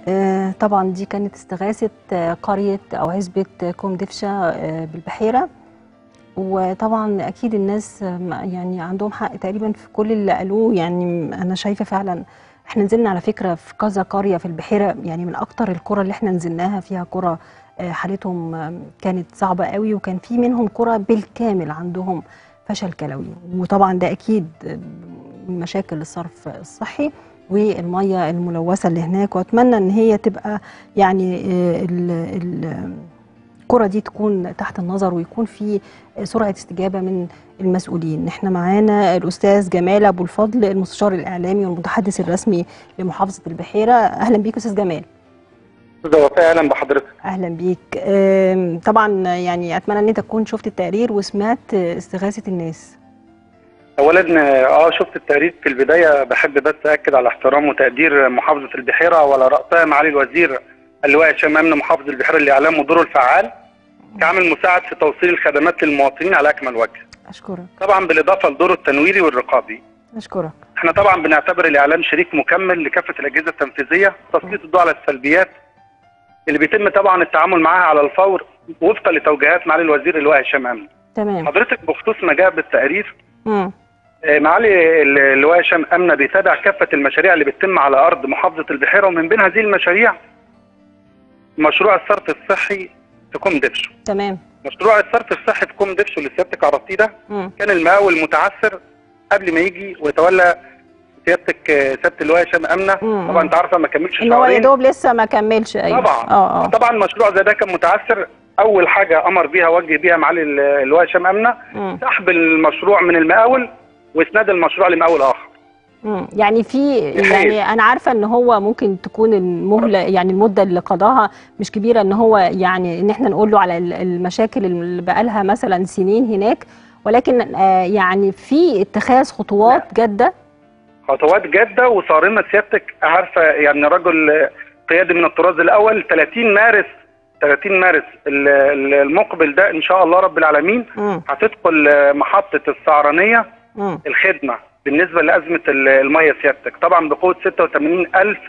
آه، طبعا دي كانت استغاثة آه، قرية أو عزبة آه، كوم دفشة آه، بالبحيرة وطبعا أكيد الناس آه، ما- يعني عندهم حق تقريبا في كل اللي قالوه يعني أنا شايفة فعلا احنا نزلنا على فكرة في كذا قرية في البحيرة يعني من أكتر القرى اللي احنا نزلناها فيها قرى آه، حالتهم آه، كانت صعبة قوي وكان في منهم قرى بالكامل عندهم فشل كلوي وطبعا ده أكيد آه، من مشاكل الصرف الصحي والميه الملوثه اللي هناك واتمنى ان هي تبقى يعني آه، ال- ال- الكرة دي تكون تحت النظر ويكون في سرعه استجابه من المسؤولين احنا معانا الاستاذ جمال ابو الفضل المستشار الاعلامي والمتحدث الرسمي لمحافظه البحيره اهلا بيك استاذ جمال استاذ وفاء اهلا بحضرتك اهلا بيك آم، طبعا يعني اتمنى ان انت تكون شفت التقرير وسمعت استغاثه الناس اولا اه شفت التقرير في البدايه بحب بس اكد على احترام وتقدير محافظه البحيره وعلى راسها معالي الوزير اللواء هشام امن محافظ البحيره الاعلام ودوره الفعال كعامل مساعد في توصيل الخدمات للمواطنين على اكمل وجه اشكرك طبعا بالاضافه لدوره التنويري والرقابي اشكرك احنا طبعا بنعتبر الاعلام شريك مكمل لكافه الاجهزه التنفيذيه تسليط الضوء على السلبيات اللي بيتم طبعا التعامل معاها على الفور وفقا لتوجيهات معالي الوزير اللواء هشام امن تمام حضرتك بخصوص ما جاء بالتقرير مم. آه، معالي اللواء هشام امنه بيتابع كافه المشاريع اللي بتتم على ارض محافظه البحيره ومن بين هذه المشاريع مشروع الصرف الصحي في كوم دبشو تمام مشروع الصرف الصحي في كوم دبشو اللي سيادتك عرفتيه ده مم. كان المقاول متعثر قبل ما يجي ويتولى سيادتك آه، سياده اللواء هشام امنه مم. طبعا انت عارفه ما كملش ان هو يا شهرين دوب لسه ما كملش ايوه طبعا اه اه طبعا مشروع زي ده كان متعثر اول حاجه امر بيها وجه بيها معالي اللواء هشام امنه مم. سحب المشروع من المقاول واسناد المشروع لمقاول اخر مم. يعني في بحيث- يعني انا عارفه ان هو ممكن تكون المهله يعني المده اللي قضاها مش كبيره ان هو يعني ان احنا نقول له على ال- المشاكل اللي بقالها مثلا سنين هناك ولكن آه يعني في اتخاذ خطوات جاده خطوات جاده وصارمه سيادتك عارفه يعني رجل قيادي من الطراز الاول 30 مارس 30 مارس ال- ال- المقبل ده ان شاء الله رب العالمين مم. هتدخل محطه السعرانيه مم. الخدمه بالنسبه لازمه ال- الميه سيادتك طبعا بقوه 86 الف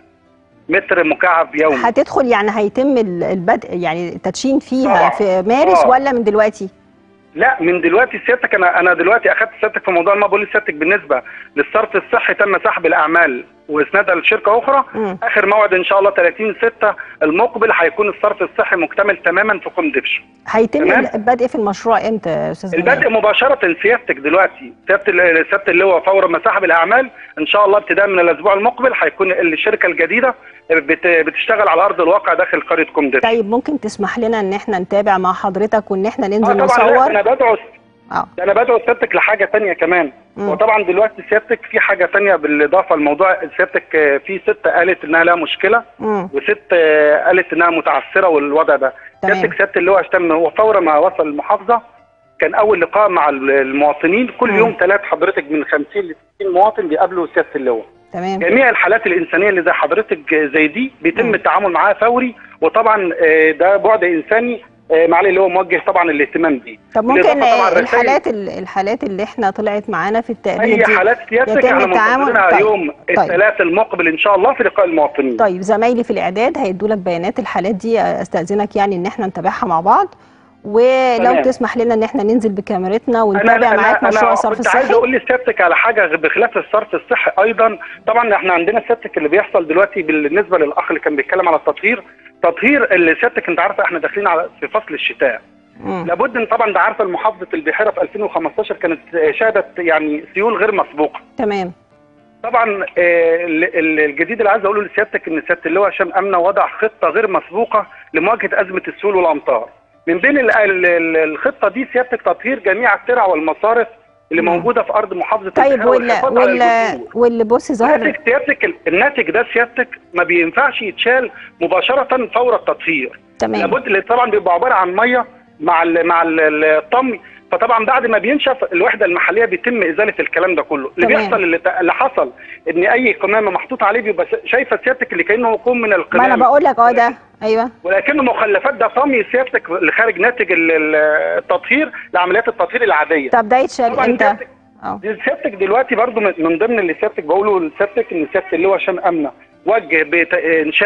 متر مكعب يومي هتدخل يعني هيتم ال- البدء يعني التدشين فيها طبعا. في مارس آه. ولا من دلوقتي؟ لا من دلوقتي سيادتك انا انا دلوقتي اخدت سيادتك في موضوع ما بقول سيادتك بالنسبه للصرف الصحي تم سحب الاعمال واسنادها لشركه اخرى مم. اخر موعد ان شاء الله 30 6 المقبل هيكون الصرف الصحي مكتمل تماما في قم دبش هيتم تمام. البدء في المشروع امتى يا استاذ جمال؟ البدء مباشره سيادتك دلوقتي سياده ال- سياده اللواء فور ما سحب الاعمال ان شاء الله ابتداء من الاسبوع المقبل هيكون الشركه الجديده بت- بتشتغل على ارض الواقع داخل قريه قم دبش طيب ممكن تسمح لنا ان احنا نتابع مع حضرتك وان احنا اه ننزل طبعا لا نصور انا بدعو اه ده انا بدعو سيادتك لحاجه تانية كمان مم. وطبعا دلوقتي سيادتك في حاجه تانية بالاضافه لموضوع سيادتك آه، في ست قالت انها لها مشكله مم. وست آه، قالت انها متعثره والوضع ده تمام. سيادتك سياده اللواء هشام وفور ما وصل المحافظه كان اول لقاء مع ال- المواطنين كل مم. يوم ثلاث حضرتك من 50 ل 60 مواطن بيقابلوا سياده اللواء تمام جميع الحالات الانسانيه اللي زي حضرتك زي دي بيتم مم. التعامل معاها فوري وطبعا آه، ده بعد انساني آه، معالي اللي هو موجه طبعا الاهتمام بيه طب ممكن بالإضافة طبعاً آه، رسائل- الحالات ال- الحالات اللي احنا طلعت معانا في التقرير اي دي حالات سيادتك يتم احنا التعامل- منتظرينها طيب. يوم طيب. الثلاث المقبل ان شاء الله في لقاء المواطنين طيب زمايلي في الاعداد هيدوا لك بيانات الحالات دي آه، استاذنك يعني ان احنا نتابعها مع بعض ولو تمام. تسمح لنا ان احنا ننزل بكاميرتنا انا ونتابع معاك انا مشروع انا الصرف كنت عايز الصحي اقول لسيادتك على حاجه بخلاف الصرف الصحي ايضا طبعا احنا عندنا سيادتك اللي بيحصل دلوقتي بالنسبه للاخ اللي كان بيتكلم على التطهير تطهير اللي سيادتك انت عارفه احنا داخلين على في فصل الشتاء مم. لابد ان طبعا ده عارفه محافظه البحيره في 2015 كانت شهدت يعني سيول غير مسبوقه تمام طبعا آه، ال- ال- الجديد اللي عايز اقوله لسيادتك ان سياده اللواء هشام امنه وضع خطه غير مسبوقه لمواجهه ازمه السيول والامطار. من بين ال- ال- ال- الخطه دي سيادتك تطهير جميع الترع والمصارف اللي مم. موجوده في ارض محافظه طيب البحيره وال والحفاظ على وال الجذور. واللي بص ظاهر سيادتك سيادتك ال- الناتج ده سيادتك ما بينفعش يتشال مباشره فور التطهير. تمام لابد اللي طبعا بيبقى عباره عن ميه مع ال مع ال- الطمي فطبعا بعد ما بينشف الوحده المحليه بيتم ازاله الكلام ده كله اللي تمام. بيحصل اللي, ت- اللي حصل ان اي قمامه محطوط عليه بيبقى س- شايفه سيادتك اللي كانه قوم من ما القمامه انا بقول لك اه ده ايوه ولكنه مخلفات ده طمي سيادتك اللي خارج ناتج ال- ال- التطهير لعمليات التطهير العاديه طب ده يتشال طبعا امتى؟ سيادتك اه سيادتك دلوقتي برضو من من ضمن اللي سيادتك بقوله لسيادتك ان سياده اللواء هشام امنه وجه بانشاء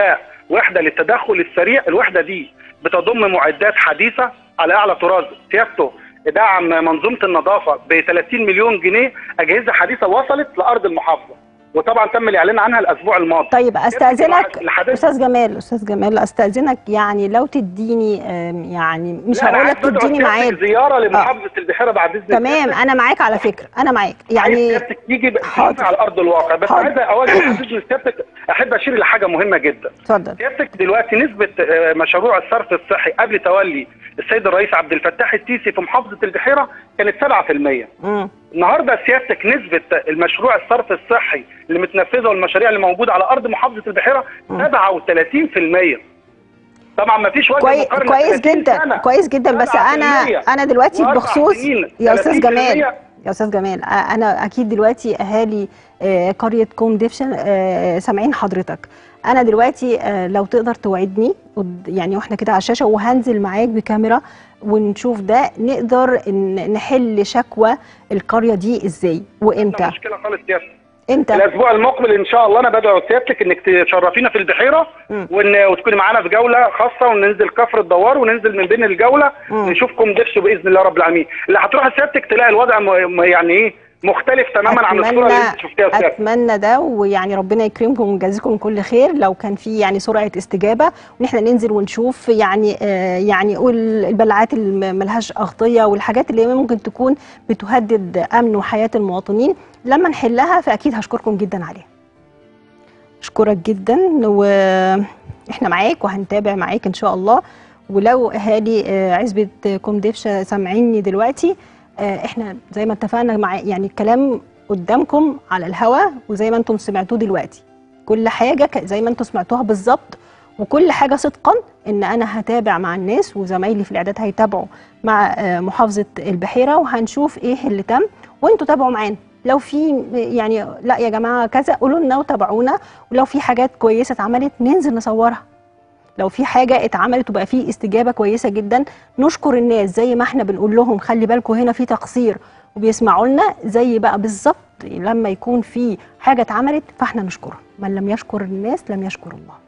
وحده للتدخل السريع الوحده دي بتضم معدات حديثه على اعلى طراز سيادته دعم منظومه النظافه ب 30 مليون جنيه اجهزه حديثه وصلت لارض المحافظه وطبعا تم الاعلان عنها الاسبوع الماضي طيب استاذنك لحضرتك- استاذ جمال استاذ جمال استاذنك يعني لو تديني آم، يعني مش لا، أنا هقول لك عايز أدعو تديني سيادتك ميعاد زياره لمحافظه البحيره بعد اذن تمام سيادتك. انا معاك على فكره انا معاك عايز يعني سيادتك تيجي ب- حاضر. تشوفي على ارض الواقع بس حاضر. عايز اواجه باذن سيادتك احب اشير لحاجه مهمه جدا اتفضل سيادتك دلوقتي نسبة آه، مشروع الصرف الصحي قبل تولي السيد الرئيس عبد الفتاح السيسي في محافظة البحيرة كانت 7%. مم. النهارده سيادتك نسبة المشروع الصرف الصحي اللي متنفذه والمشاريع اللي موجودة على أرض محافظة البحيرة 37%. طبعا ما فيش وجه كويس مقارنة كويس 30 جدا سنة. كويس جدا بس انا 7% انا دلوقتي وأربع بخصوص سنين يا استاذ 30% جمال يا استاذ جمال آه، انا اكيد دلوقتي اهالي آه، قريه كوم ديفشن آه، سامعين حضرتك انا دلوقتي آه، لو تقدر توعدني قد- يعني واحنا كده على الشاشه وهنزل معاك بكاميرا ونشوف ده نقدر إن نحل شكوى القريه دي ازاي وامتى مشكلة خالص سيادتك. امتى الاسبوع المقبل ان شاء الله انا بدعو سيادتك انك تشرفينا في البحيره مم. وان وتكوني معانا في جوله خاصه وننزل كفر الدوار وننزل من بين الجوله مم. نشوفكم دفش باذن الله رب العالمين اللي هتروح سيادتك تلاقي الوضع م- م- يعني ايه مختلف تماما عن الصوره اللي انت شفتيها سيادتك اتمنى ده ويعني ربنا يكرمكم ويجازيكم كل خير لو كان في يعني سرعه استجابه وان احنا ننزل ونشوف يعني آه يعني قول البلعات اللي ملهاش اغطيه والحاجات اللي ممكن تكون بتهدد امن وحياه المواطنين لما نحلها فاكيد هشكركم جدا عليها. اشكرك جدا واحنا معاك وهنتابع معاك ان شاء الله ولو اهالي آه، عزبه كوم دفشه سامعيني دلوقتي آه، احنا زي ما اتفقنا مع يعني الكلام قدامكم على الهوا وزي ما انتم سمعتوه دلوقتي كل حاجه ك- زي ما انتم سمعتوها بالظبط وكل حاجه صدقا ان انا هتابع مع الناس وزمايلي في الاعداد هيتابعوا مع آه، محافظه البحيره وهنشوف ايه اللي تم وانتوا تابعوا معانا لو في يعني لا يا جماعه كذا قولوا لنا وتابعونا ولو في حاجات كويسه اتعملت ننزل نصورها لو في حاجه اتعملت وبقى في استجابه كويسه جدا نشكر الناس زي ما احنا بنقول لهم خلي بالكم هنا في تقصير وبيسمعوا لنا زي بقى بالظبط لما يكون في حاجه اتعملت فاحنا نشكرها من لم يشكر الناس لم يشكر الله